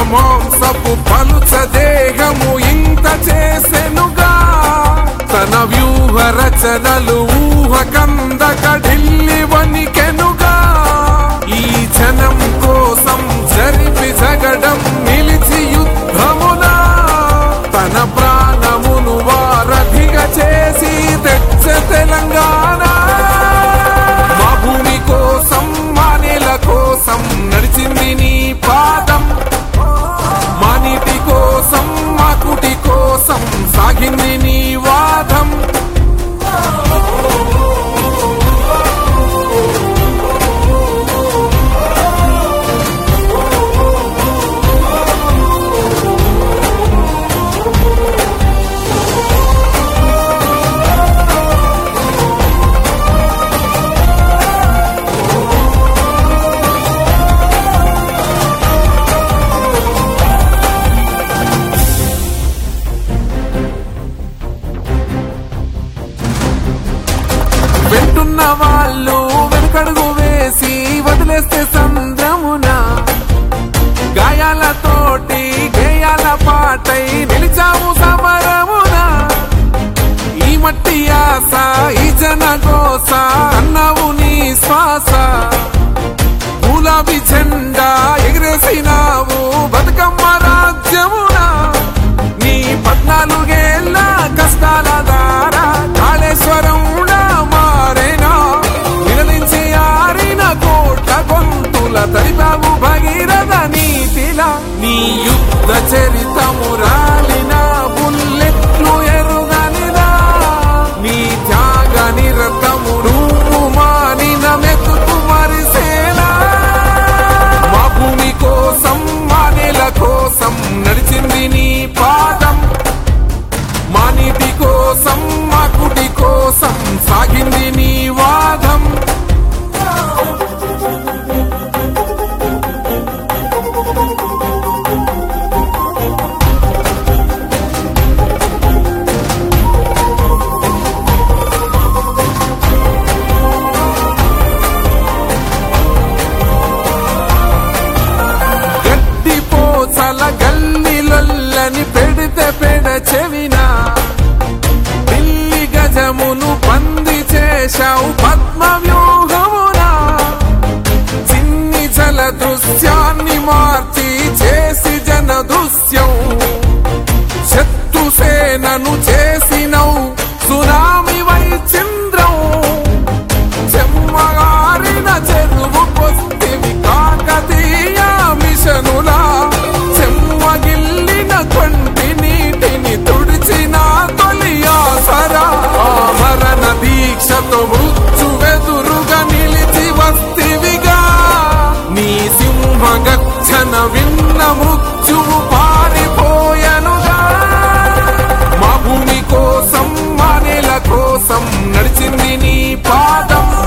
మాంసపు పలుచ దేహము ఇంత చేసెనుగా తన వ్యూహ రచనలు ఊహ కందక ఢిల్లీ వనికెనుగా ఈ జనం కోసం జరిపి జగడం నిలిచి యుద్ధమునా తన ప్రాణమును వారధిగా చేసి తెచ్చ తెలంగాణ మా భూమి కోసం మా నేల కోసం నడిచింది నీ పాదం మా నీటి కోసం మా కుటి కోసం సాగింది నీ వాదం వెంటున్న వాళ్ళు వెనుకడుగు వేసి వదిలేస్తే సంద్రమున గాయాలతోటి గేయాల పాటై నిలిచాము సమరమున ఈ మట్టి ఆశ ఈ జన గోస అన్నావు నీ శ్వాస గులాబీ జెండా ఎగిరేసినావు బతుకమ్మ రాజ్యమున నీ పద్నాలుగేళ్ల కష్టాల దారా కాళేశ్వరం మారేనా నిలదించి ఆరిన కోట్ల గొంతుల తడిపావు భగీరథ నీతిలా నీ యుద్ధ చరితము రాలిన బుల్లెట్లు ఎరుగనిదా నీ త్యాగ నిరతము నువ్వు మానిన మెతుకు మరిసేనా మా భూమి కోసం మా నేల కోసం నడిచింది నీ పాదం మా నీటి కోసం మా కుటి కోసం సాగింది నీ వాదం గడ్డి పోచల గల్లిలొల్లని పెడితే పెడ చెవినా పిల్లి గజమును పంది చేశావు పద్మ వ్యూహమునా చిన్ని జల దృశ్యాన్ని మార్చి చేసి జన దృశ్యం శత్రు సేనను చేసినవు సునామి వై చంద్రం చెమ్మగారిన చెరువు పొస్తివి కాకతీయ మిషనులా చెమ్మగిల్లిన కొంటి నీటిని తుడిచిన తొలి ఆసరా ఆమరణ దీక్షతో మృత్యు వెదురుగా నిలిచి వస్తివిగా నీ సింహ గచ్చన విన్న మృత్యువు పారిపోయనుగా మా భూమి కోసం మా నేల కోసం నడిచింది నీ పాదం